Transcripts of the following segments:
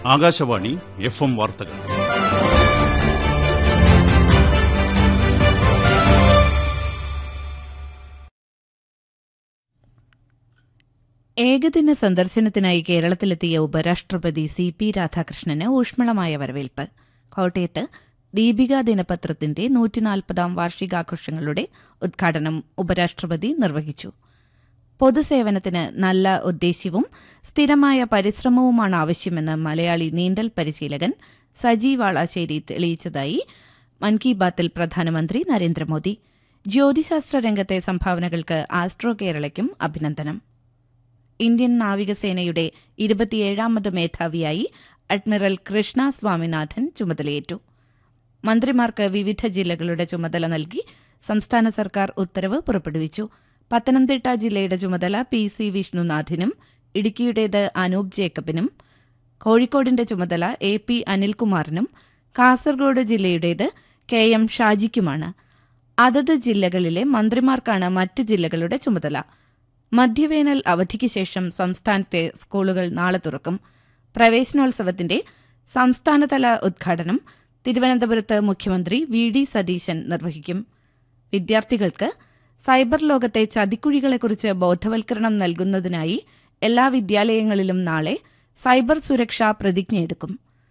Akashvani F M വാർത്തകൾ ഏകദിന സന്ദർശനത്തിനായി കേരളത്തിലെത്തിയ ഉപരാഷ്ട്രപതി സി പി രാധാകൃഷ്ണന് ഊഷ്മളമായ വരവേൽപ്പ് കോട്ടയത്ത് ദീപിക ദിനപത്രത്തിന്റെ നൂറ്റിനാൽപ്പതാം വാർഷികാഘോഷങ്ങളുടെ ഉദ്ഘാടനം ഉപരാഷ്ട്രപതി നിർവഹിച്ചു പൊതുസേവനത്തിന് നല്ല ഉദ്ദേശ്യവും സ്ഥിരമായ പരിശ്രമവുമാണ് ആവശ്യമെന്ന് മലയാളി നീന്തൽ പരിശീലകൻ സജി വാളാശ്ശേരി തെളിയിച്ചതായി മൻ കി ബാത്തിൽ പ്രധാനമന്ത്രി നരേന്ദ്രമോദി ജ്യോതിശാസ്ത്ര രംഗത്തെ സംഭാവനകൾക്ക് ആസ്ട്രോ കേരളയ്ക്കും അഭിനന്ദനം ഇന്ത്യൻ നാവികസേനയുടെ ഇരുപത്തിയേഴാമത് മേധാവിയായി അഡ്മിറൽ കൃഷ്ണ സ്വാമിനാഥൻ ചുമതലയേറ്റു മന്ത്രിമാർക്ക് വിവിധ ജില്ലകളുടെ ചുമതല നൽകി സംസ്ഥാന സർക്കാർ ഉത്തരവ് പുറപ്പെടുവിച്ചു പത്തനംതിട്ട ജില്ലയുടെ ചുമതല പി സി വിഷ്ണുനാഥിനും ഇടുക്കിയുടേത് അനൂപ് ജേക്കബിനും കോഴിക്കോടിന്റെ ചുമതല എ പി അനിൽകുമാറിനും കാസർഗോഡ് ജില്ലയുടേത് കെ എം ഷാജിക്കുമാണ് അതത് ജില്ലകളിലെ മന്ത്രിമാർക്കാണ് മറ്റ് ജില്ലകളുടെ ചുമതല മധ്യവേനൽ അവധിക്ക് ശേഷം സംസ്ഥാനത്തെ സ്കൂളുകൾ നാളെ തുറക്കും പ്രവേശനോത്സവത്തിന്റെ സംസ്ഥാനതല ഉദ്ഘാടനം തിരുവനന്തപുരത്ത് മുഖ്യമന്ത്രി വി ഡി സതീശൻ നിർവഹിക്കും വിദ്യാർത്ഥികൾക്ക് സൈബർ ലോകത്തെ ചതിക്കുഴികളെക്കുറിച്ച് ബോധവൽക്കരണം നൽകുന്നതിനായി എല്ലാ വിദ്യാലയങ്ങളിലും നാളെ സൈബർ സുരക്ഷാ പ്രതിജ്ഞയെടുക്കും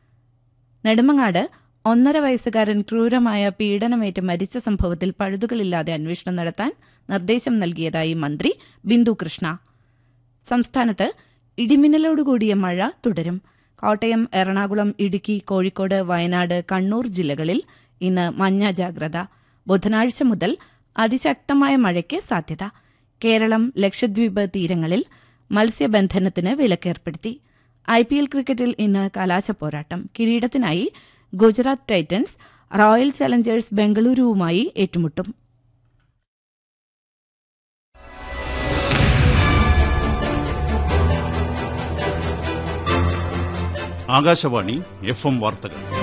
നെടുമങ്ങാട് ഒന്നര വയസ്സുകാരൻ ക്രൂരമായ പീഡനമേറ്റ് മരിച്ച സംഭവത്തിൽ പഴുതുകളില്ലാതെ അന്വേഷണം നടത്താൻ നിർദ്ദേശം നൽകിയതായി മന്ത്രി ബിന്ദു കൃഷ്ണ സംസ്ഥാനത്ത് ഇടിമിന്നലോടുകൂടിയ മഴ തുടരും കോട്ടയം എറണാകുളം ഇടുക്കി കോഴിക്കോട് വയനാട് കണ്ണൂർ ജില്ലകളിൽ ഇന്ന് മഞ്ഞ ജാഗ്രത ബുധനാഴ്ച മുതൽ അതിശക്തമായ മഴയ്ക്ക് സാധ്യത കേരളം ലക്ഷദ്വീപ് തീരങ്ങളിൽ മത്സ്യബന്ധനത്തിന് വിലക്കേർപ്പെടുത്തി ഐ പി എൽ ക്രിക്കറ്റിൽ ഇന്ന് കലാശ പോരാട്ടം കിരീടത്തിനായി ഗുജറാത്ത് ടൈറ്റൻസ് റോയൽ ചലഞ്ചേഴ്സ് ബംഗളൂരുവുമായി ഏറ്റുമുട്ടും ആകാശവാണി എഫ് എം വാർത്തകൾ